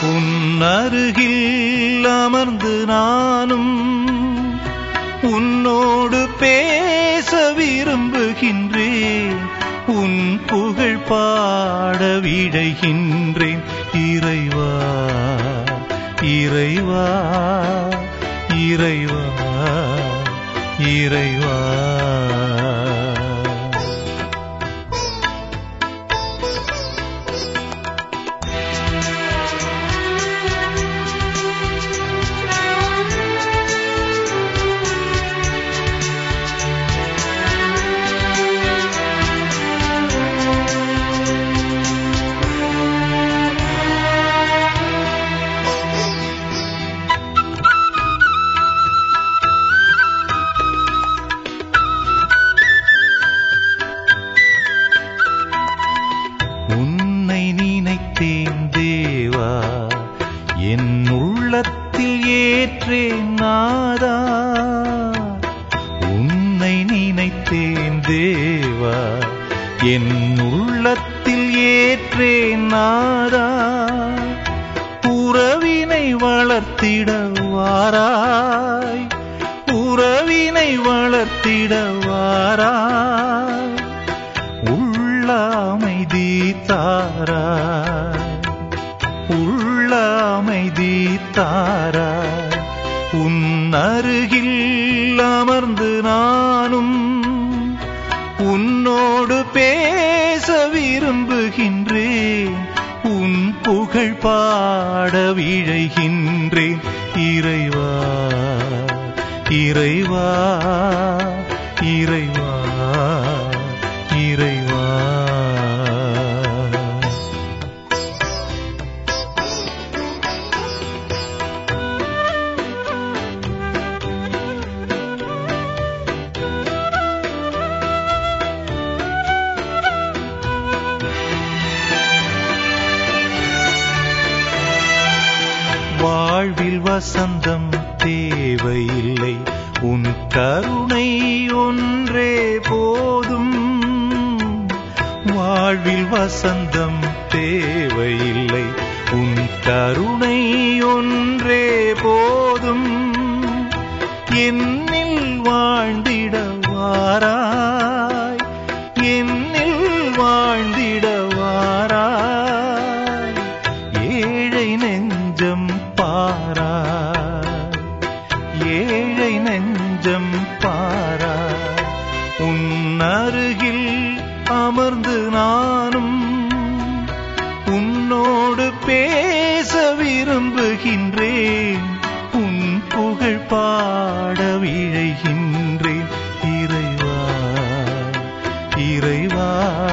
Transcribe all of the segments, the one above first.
உன் அருகில் அமர்ந்து நானும் உன்னோடு பேச விரும்புகின்றேன் உன் புகழ் பாட விழைகின்றேன் இறைவா இறைவா இறைவா இறைவா உன்னை நினைத்தேன் தேவா என் உள்ளத்தில் ஏற்றேன் நாதா உன்னை நினைத்தேன் தேவா என் உள்ளத்தில் ஏற்றேன் நாதா உறவினை வளர்த்திட வாராய் உறவினை வளர்த்திட வாராய் உள்ள அமைதி தாராய் உள்ள அமைதி தாராய் உன் அருகில் அமர்ந்து நானும் உன்னோடு பேச விரும்புகின்றேன் உன் புகழ் பாட விழைகின்றேன் இறைவா இறைவா இறைவா இறைவா வாழ்வில் வசந்தம் தேவையில்லை உன் கருணை ஒன்றே போதும் வாழ்வில் வசந்தம் தேவையில்லை உன் கருணை ஒன்றே போதும் என்னில் வாழ்ந்திட வாராய் என்னில் வாழ்ந்திட வாராய் ஏழை நெஞ்சம் பாராய் ஏழை நெஞ்சம் பாராய் உன் அருகில் அமர்ந்து நானும் உன்னோடு பேச விரும்புகின்றேன் உன் புகழ் பாட விழைகின்றேன் இறைவா இறைவா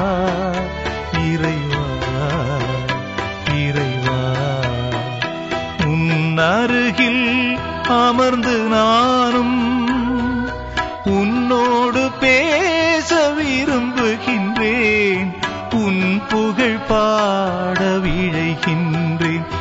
இறைவா இறைவா உன் அருகில் அமர்ந்து நானும் உன்னோடு பேச விரும்புகின்றேன் உன் புகழ் பாட விழைகின்றேன்